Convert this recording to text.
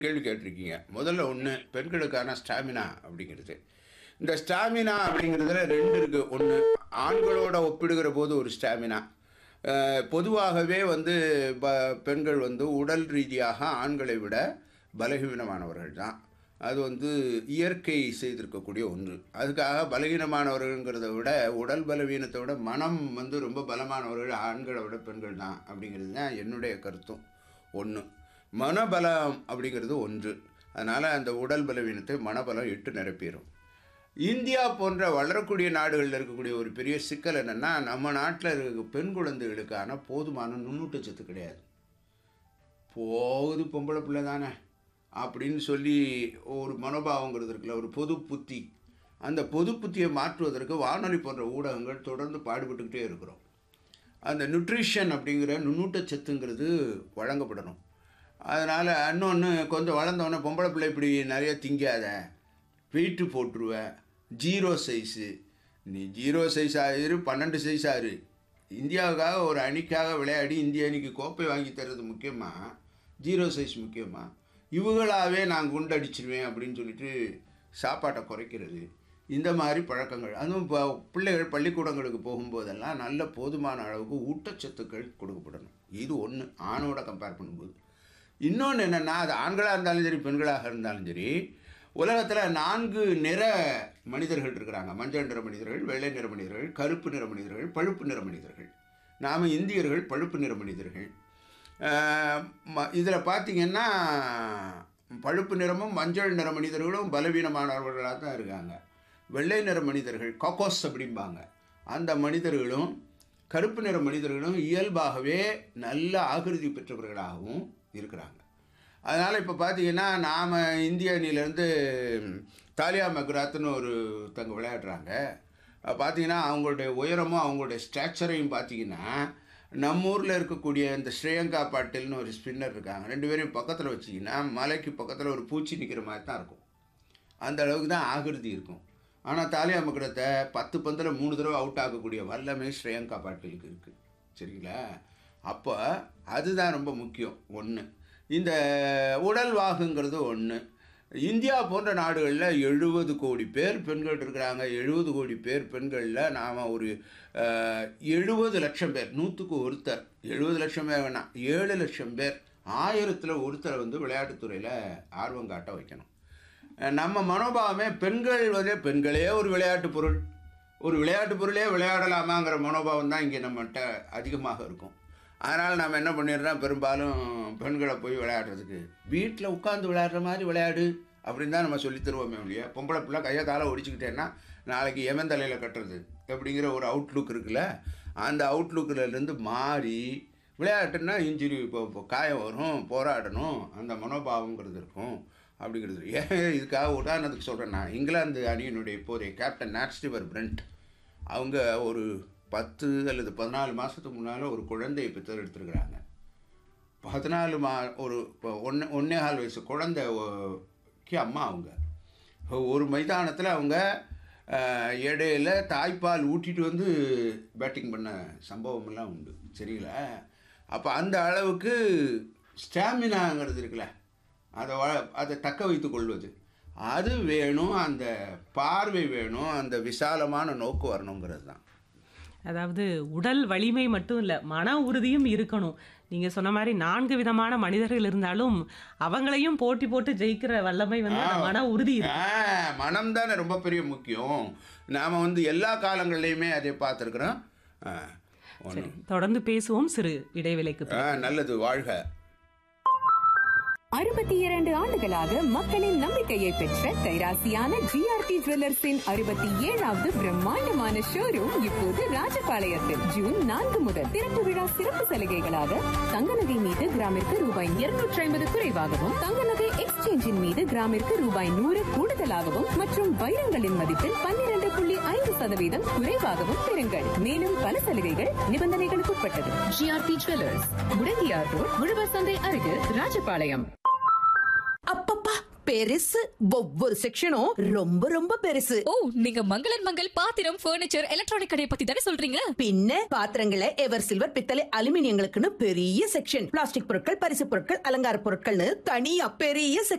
கேள்வி கேட்டிருக்கீங்க முதல்ல ஒன்று பெண்களுக்கான ஸ்டாமினா அப்படிங்கிறது இந்த ஸ்டாமினா அப்படிங்கிறதுல ரெண்டு இருக்குது ஒன்று ஆண்களோட ஒப்பிடுகிற போது ஒரு ஸ்டாமினா பொதுவாகவே வந்து ப பெண்கள் வந்து உடல் ரீதியாக ஆண்களை விட பலகீனமானவர்கள் தான் அது வந்து இயற்கை செய்திருக்கக்கூடிய ஒன்று அதுக்காக பலகீனமானவர்கள்ங்கிறத விட உடல் பலவீனத்தை விட மனம் வந்து ரொம்ப பலமானவர்கள் ஆண்களை விட பெண்கள் தான் அப்படிங்கிறது தான் என்னுடைய கருத்தும் ஒன்று மனபலம் அப்படிங்கிறது ஒன்று அதனால் அந்த உடல் பலவீனத்தை மனபலம் இட்டு நிரப்பிடும் இந்தியா போன்ற வளரக்கூடிய நாடுகளில் இருக்கக்கூடிய ஒரு பெரிய சிக்கல் என்னென்னா நம்ம நாட்டில் இருக்க பெண் குழந்தைகளுக்கான போதுமான நுண்ணூட்டச்சத்து கிடையாது போகுது பொம்பளை பிள்ளை தானே அப்படின்னு சொல்லி ஒரு மனோபாவங்கிறது இருக்குல்ல ஒரு பொது புத்தி அந்த பொது புத்தியை மாற்றுவதற்கு வானொலி போன்ற ஊடகங்கள் தொடர்ந்து பாடுபட்டுக்கிட்டே இருக்கிறோம் அந்த நியூட்ரிஷன் அப்படிங்கிற நுண்ணூட்டச்சத்துங்கிறது வழங்கப்படணும் அதனால் இன்னொன்று கொஞ்சம் வளர்ந்தவொடனே பொம்பளை பிள்ளை இப்படி நிறைய திங்காத வெயிட்டு போட்டுருவ ஜீரோ சைஸு நீ ஜீரோ சைஸ் ஆயிரு பன்னெண்டு சைஸ் ஆயிரு இந்தியாவுக்காக ஒரு அணிக்காக விளையாடி இந்திய அணிக்கு கோப்பை வாங்கி தர்றது முக்கியமாக ஜீரோ சைஸ் முக்கியமாக இவங்களாவே நான் குண்டடிச்சிருவேன் அப்படின்னு சொல்லிட்டு சாப்பாட்டை குறைக்கிறது இந்த மாதிரி பழக்கங்கள் அதுவும் இப்போ பிள்ளைகள் பள்ளிக்கூடங்களுக்கு போகும்போதெல்லாம் நல்ல போதுமான அளவுக்கு ஊட்டச்சத்துக்கள் கொடுக்கப்படணும் இது ஒன்று ஆணோட கம்பேர் பண்ணும்போது இன்னொன்று என்னென்னா அது ஆண்களாக இருந்தாலும் சரி பெண்களாக இருந்தாலும் சரி உலகத்தில் நான்கு நிற மனிதர்கள் இருக்கிறாங்க மஞ்சள் நிற மனிதர்கள் வெள்ளை நிற மனிதர்கள் கருப்பு நிற மனிதர்கள் பழுப்பு நிற மனிதர்கள் நாம் இந்தியர்கள் பழுப்பு நிற மனிதர்கள் இதில் பார்த்திங்கன்னா பழுப்பு நிறமும் மஞ்சள் நிற மனிதர்களும் பலவீனமானவர்களாக தான் இருக்காங்க வெள்ளை நிற மனிதர்கள் காக்கோஸ் அப்படிம்பாங்க அந்த மனிதர்களும் கருப்பு நிற மனிதர்களும் இயல்பாகவே நல்ல ஆகிருதி பெற்றவர்களாகவும் இருக்கிறாங்க அதனால் இப்போ பார்த்தீங்கன்னா நாம் இந்திய அணியிலேருந்து தாலியா மக்ராத்துன்னு ஒரு தங்க விளையாடுறாங்க பார்த்தீங்கன்னா அவங்களுடைய உயரமும் அவங்களுடைய ஸ்ட்ரக்சரையும் பார்த்தீங்கன்னா நம்ம ஊரில் இருக்கக்கூடிய இந்த ஸ்ரேயங்கா பாட்டில்னு ஒரு ஸ்பின்னர் இருக்காங்க ரெண்டு பேரையும் பக்கத்தில் வச்சிங்கன்னா மலைக்கு பக்கத்தில் ஒரு பூச்சி நிற்கிற மாதிரி தான் இருக்கும் அந்த அளவுக்கு தான் ஆகிருதி இருக்கும் ஆனால் தாலியா மக்ரத்தை பத்து பந்தில் மூணு தடவை அவுட் ஆகக்கூடிய வல்லமை ஸ்ரேயங்கா பாட்டிலுக்கு இருக்குது சரிங்களா அப்போ அதுதான் ரொம்ப முக்கியம் ஒன்று இந்த உடல் வாகுங்கிறது ஒன்று இந்தியா போன்ற நாடுகளில் எழுபது கோடி பேர் பெண்கள் இருக்கிறாங்க எழுபது கோடி பேர் பெண்களில் நாம் ஒரு எழுபது லட்சம் பேர் நூற்றுக்கு ஒருத்தர் எழுபது லட்சம் பேர் வேணாம் ஏழு லட்சம் பேர் ஆயிரத்தில் ஒருத்தரை வந்து விளையாட்டுத்துறையில் ஆர்வம் காட்ட வைக்கணும் நம்ம மனோபாவமே பெண்கள் வந்து பெண்களே ஒரு விளையாட்டு பொருள் ஒரு விளையாட்டு பொருளே விளையாடலாமாங்கிற மனோபாவம் தான் இங்கே நம்மகிட்ட அதிகமாக இருக்கும் அதனால் நம்ம என்ன பண்ணிடுறோம் பெரும்பாலும் பெண்களை போய் விளையாடுறதுக்கு வீட்டில் உட்காந்து விளையாடுற மாதிரி விளையாடு அப்படின்னு தான் நம்ம சொல்லி தருவோமே இல்லையா பொம்பளை பிள்ளை கையை காலை ஒடிச்சுக்கிட்டேன்னா நாளைக்கு எவன் தலையில் கட்டுறது அப்படிங்கிற ஒரு அவுட்லுக் இருக்குல்ல அந்த அவுட்லுக்கிலேருந்து மாறி விளையாட்டுன்னா இன்ஜுரி இப்போ இப்போ காயம் வரும் போராடணும் அந்த மனோபாவங்கிறது இருக்கும் அப்படிங்கிறது ஏன் இதுக்காக உதாரணத்துக்கு சொல்கிறேன் நான் இங்கிலாந்து அணியினுடைய இப்போதைய கேப்டன் நாட்ஸ்டிவர் பிரண்ட் அவங்க ஒரு பத்து அல்லது பதினாலு மாதத்துக்கு முன்னால் ஒரு குழந்தையை பெற்றெடுத்துருக்குறாங்க பதினாலு மா ஒரு இப்போ ஒன்று ஒன்றே கால் வயசு குழந்தைக்கு அம்மா அவங்க ஒரு மைதானத்தில் அவங்க இடையில தாய்ப்பால் ஊட்டிட்டு வந்து பேட்டிங் பண்ண சம்பவமெல்லாம் உண்டு சரிங்களா அப்போ அந்த அளவுக்கு ஸ்டாமினாங்கிறது இருக்குல்ல அதை வ அதை தக்க வைத்து கொள்வது அது வேணும் அந்த பார்வை வேணும் அந்த விசாலமான நோக்கு வரணுங்கிறது தான் அதாவது உடல் வலிமை மட்டும் இல்லை மன உறுதியும் இருக்கணும் நீங்கள் சொன்ன மாதிரி நான்கு விதமான மனிதர்கள் இருந்தாலும் அவங்களையும் போட்டி போட்டு ஜெயிக்கிற வல்லமை வந்து அந்த மன உறுதி இருக்கு மனம் தானே ரொம்ப பெரிய முக்கியம் நாம் வந்து எல்லா காலங்கள்லையுமே அதை பார்த்துருக்குறோம் சரி தொடர்ந்து பேசுவோம் சிறு இடைவேளைக்கு நல்லது வாழ்க அறுபத்தி இரண்டு ஆண்டுகளாக மக்களின் நம்பிக்கையை பெற்ற கைராசியான ஜிஆர்டி ஜுவல்லர்ஸின் அறுபத்தி ஏழாவது பிரம்மாண்டமான ஷோரூம் இப்போது ராஜபாளையத்தில் ஜூன் நான்கு முதல் திறப்பு விழா சிறப்பு சலுகைகளாக தங்க நகை மீது கிராமிற்கு ரூபாய் இருநூற்றி ஐம்பது குறைவாகவும் தங்க நகை எக்ஸ்சேஞ்சின் மீது கிராமிற்கு ரூபாய் நூறு கூடுதலாகவும் மற்றும் வைரங்களின் மதிப்பில் பன்னிரண்டு புள்ளி ஐந்து சதவீதம் குறைவாகவும் பெறுங்கள் மேலும் பல சலுகைகள் நிபந்தனைகளுக்கு உட்பட்டது ஜிஆர்டி ஜுவல்லர்ஸ் முடங்கியார் ரோட் உழவர் சந்தை அருகில் ராஜபாளையம் அப்பப்பா பெருசு ஒவ்வொரு செக்ஷனும் ரொம்ப ரொம்ப பெருசு ஓ நீங்க மங்களன் மங்கள் பாத்திரம் பர்னிச்சர் எலக்ட்ரானிக் கடையை பத்தி தானே சொல்றீங்க பின்ன பாத்திரங்களை எவர் சில்வர் பித்தளை அலுமினியங்களுக்குன்னு பெரிய செக்ஷன் பிளாஸ்டிக் பொருட்கள் பரிசு பொருட்கள் அலங்கார பொருட்கள்னு தனியா பெரிய